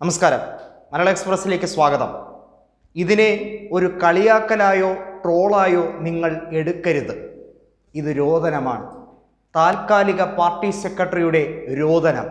നമസ്കാരം മലയാള എക്സ്പ്രസ്സിലേക്ക് സ്വാഗതം ഇതിനെ ഒരു കളിയാക്കലായോ ട്രോളായോ നിങ്ങൾ എടുക്കരുത് ഇത് രോദനമാണ് താൽക്കാലിക പാർട്ടി സെക്രട്ടറിയുടെ രോദനം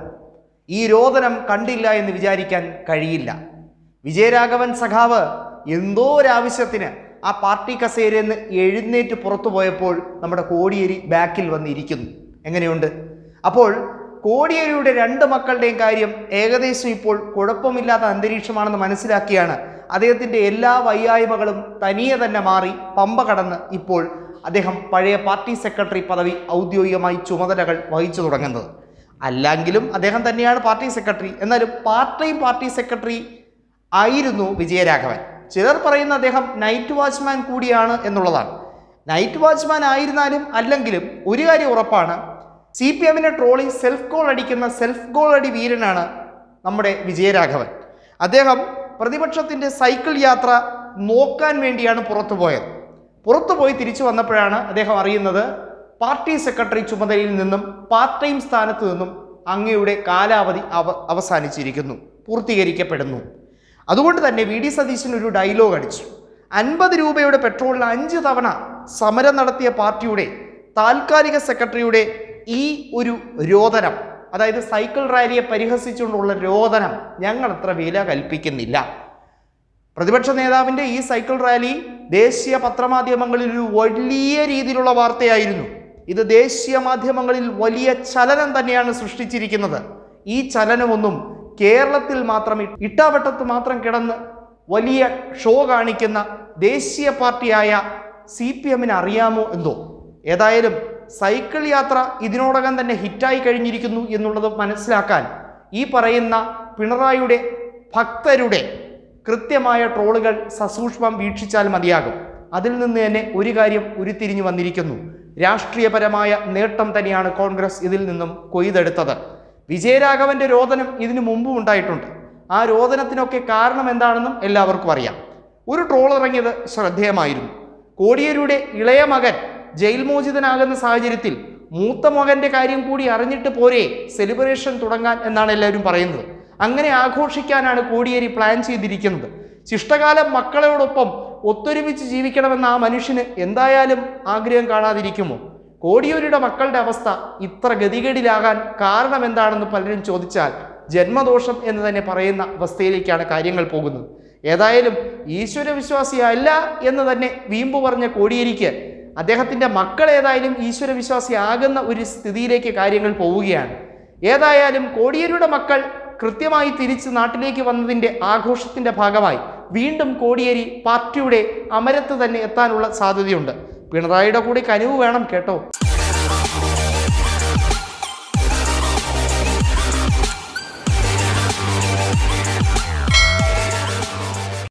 ഈ രോദനം കണ്ടില്ല എന്ന് വിചാരിക്കാൻ കഴിയില്ല വിജയരാഘവൻ സഖാവ് എന്തോ ഒരാവശ്യത്തിന് ആ പാർട്ടി കസേരയിൽ നിന്ന് എഴുന്നേറ്റ് പുറത്തു പോയപ്പോൾ നമ്മുടെ കോടിയേരി ബാക്കിൽ വന്നിരിക്കുന്നു എങ്ങനെയുണ്ട് അപ്പോൾ കോടിയേരിയുടെ രണ്ട് മക്കളുടെയും കാര്യം ഏകദേശം ഇപ്പോൾ കുഴപ്പമില്ലാത്ത അന്തരീക്ഷമാണെന്ന് മനസ്സിലാക്കിയാണ് അദ്ദേഹത്തിൻ്റെ എല്ലാ വയ്യായ്മകളും തനിയെ തന്നെ മാറി പമ്പ കടന്ന് ഇപ്പോൾ അദ്ദേഹം പഴയ പാർട്ടി സെക്രട്ടറി പദവി ഔദ്യോഗികമായി ചുമതലകൾ വഹിച്ചു തുടങ്ങുന്നത് അല്ലെങ്കിലും അദ്ദേഹം തന്നെയാണ് പാർട്ടി സെക്രട്ടറി എന്നാലും പാർട്ട് ടൈം പാർട്ടി സെക്രട്ടറി ആയിരുന്നു വിജയരാഘവൻ ചിലർ പറയുന്ന അദ്ദേഹം നൈറ്റ് വാച്ച്മാൻ കൂടിയാണ് എന്നുള്ളതാണ് നൈറ്റ് വാച്ച്മാൻ ആയിരുന്നാലും അല്ലെങ്കിലും ഒരു കാര്യം ഉറപ്പാണ് സി പി എമ്മിനെ ട്രോളി സെൽഫ് ഗോൾ അടിക്കുന്ന സെൽഫ് ഗോൾ അടി വീരനാണ് നമ്മുടെ വിജയരാഘവൻ അദ്ദേഹം പ്രതിപക്ഷത്തിൻ്റെ സൈക്കിൾ യാത്ര നോക്കാൻ വേണ്ടിയാണ് പുറത്തു പോയത് പുറത്തു പോയി തിരിച്ചു വന്നപ്പോഴാണ് അദ്ദേഹം അറിയുന്നത് പാർട്ടി സെക്രട്ടറി ചുമതലയിൽ നിന്നും പാർട്ട് ടൈം സ്ഥാനത്ത് നിന്നും അങ്ങയുടെ കാലാവധി അവ അവസാനിച്ചിരിക്കുന്നു പൂർത്തീകരിക്കപ്പെടുന്നു അതുകൊണ്ട് തന്നെ വി ഡി സതീശൻ ഒരു ഡയലോഗ് അടിച്ചു അൻപത് രൂപയുടെ പെട്രോളിന് അഞ്ച് തവണ സമരം നടത്തിയ പാർട്ടിയുടെ താൽക്കാലിക സെക്രട്ടറിയുടെ ഈ ഒരു രോദനം അതായത് സൈക്കിൾ റാലിയെ പരിഹസിച്ചുകൊണ്ടുള്ള രോദനം ഞങ്ങൾ അത്ര വില കൽപ്പിക്കുന്നില്ല പ്രതിപക്ഷ നേതാവിൻ്റെ ഈ സൈക്കിൾ റാലി ദേശീയ പത്രമാധ്യമങ്ങളിൽ ഒരു വലിയ രീതിയിലുള്ള വാർത്തയായിരുന്നു ഇത് ദേശീയ മാധ്യമങ്ങളിൽ വലിയ ചലനം തന്നെയാണ് സൃഷ്ടിച്ചിരിക്കുന്നത് ഈ ചലനമൊന്നും കേരളത്തിൽ മാത്രം ഇ- ഇട്ടാവട്ടത്ത് മാത്രം കിടന്ന് വലിയ ഷോ കാണിക്കുന്ന ദേശീയ പാർട്ടിയായ സി പി എമ്മിന് അറിയാമോ എന്തോ ഏതായാലും സൈക്കിൾ യാത്ര ഇതിനോടകം തന്നെ ഹിറ്റായി കഴിഞ്ഞിരിക്കുന്നു എന്നുള്ളത് മനസ്സിലാക്കാൻ ഈ പറയുന്ന പിണറായിയുടെ ഭക്തരുടെ കൃത്യമായ ട്രോളുകൾ സസൂക്ഷ്മം വീക്ഷിച്ചാൽ മതിയാകും അതിൽ നിന്ന് തന്നെ ഒരു കാര്യം ഉരുത്തിരിഞ്ഞു വന്നിരിക്കുന്നു രാഷ്ട്രീയപരമായ നേട്ടം തന്നെയാണ് കോൺഗ്രസ് ഇതിൽ നിന്നും കൊയ്തെടുത്തത് വിജയരാഘവന്റെ രോദനം ഇതിനു മുമ്പും ഉണ്ടായിട്ടുണ്ട് ആ രോദനത്തിനൊക്കെ കാരണം എന്താണെന്നും എല്ലാവർക്കും അറിയാം ഒരു ട്രോൾ ഇറങ്ങിയത് ശ്രദ്ധേയമായിരുന്നു കോടിയേരിയുടെ ഇളയ മകൻ ജയിൽ മോചിതനാകുന്ന സാഹചര്യത്തിൽ മൂത്ത മകന്റെ കാര്യം കൂടി അറിഞ്ഞിട്ട് പോരെ സെലിബ്രേഷൻ തുടങ്ങാൻ എന്നാണ് എല്ലാവരും പറയുന്നത് അങ്ങനെ ആഘോഷിക്കാനാണ് കോടിയേരി പ്ലാൻ ചെയ്തിരിക്കുന്നത് ശിഷ്ടകാലം മക്കളോടൊപ്പം ഒത്തൊരുമിച്ച് ജീവിക്കണമെന്ന ആ മനുഷ്യന് എന്തായാലും ആഗ്രഹം കാണാതിരിക്കുമോ കോടിയേരിയുടെ മക്കളുടെ അവസ്ഥ ഇത്ര ഗതികേടിലാകാൻ കാരണം എന്താണെന്ന് പലരും ചോദിച്ചാൽ ജന്മദോഷം എന്ന് തന്നെ പറയുന്ന അവസ്ഥയിലേക്കാണ് കാര്യങ്ങൾ പോകുന്നത് ഏതായാലും ഈശ്വര വിശ്വാസിയല്ല എന്ന് തന്നെ വീമ്പ് പറഞ്ഞ കോടിയേരിക്ക് അദ്ദേഹത്തിൻ്റെ മക്കൾ ഏതായാലും ഈശ്വര വിശ്വാസിയാകുന്ന ഒരു സ്ഥിതിയിലേക്ക് കാര്യങ്ങൾ പോവുകയാണ് ഏതായാലും കോടിയേരിയുടെ മക്കൾ കൃത്യമായി തിരിച്ച് നാട്ടിലേക്ക് വന്നതിൻ്റെ ആഘോഷത്തിൻ്റെ ഭാഗമായി വീണ്ടും കോടിയേരി പാർട്ടിയുടെ അമരത്ത് തന്നെ എത്താനുള്ള സാധ്യതയുണ്ട് പിണറായിയുടെ കൂടെ കനിവ് വേണം കേട്ടോ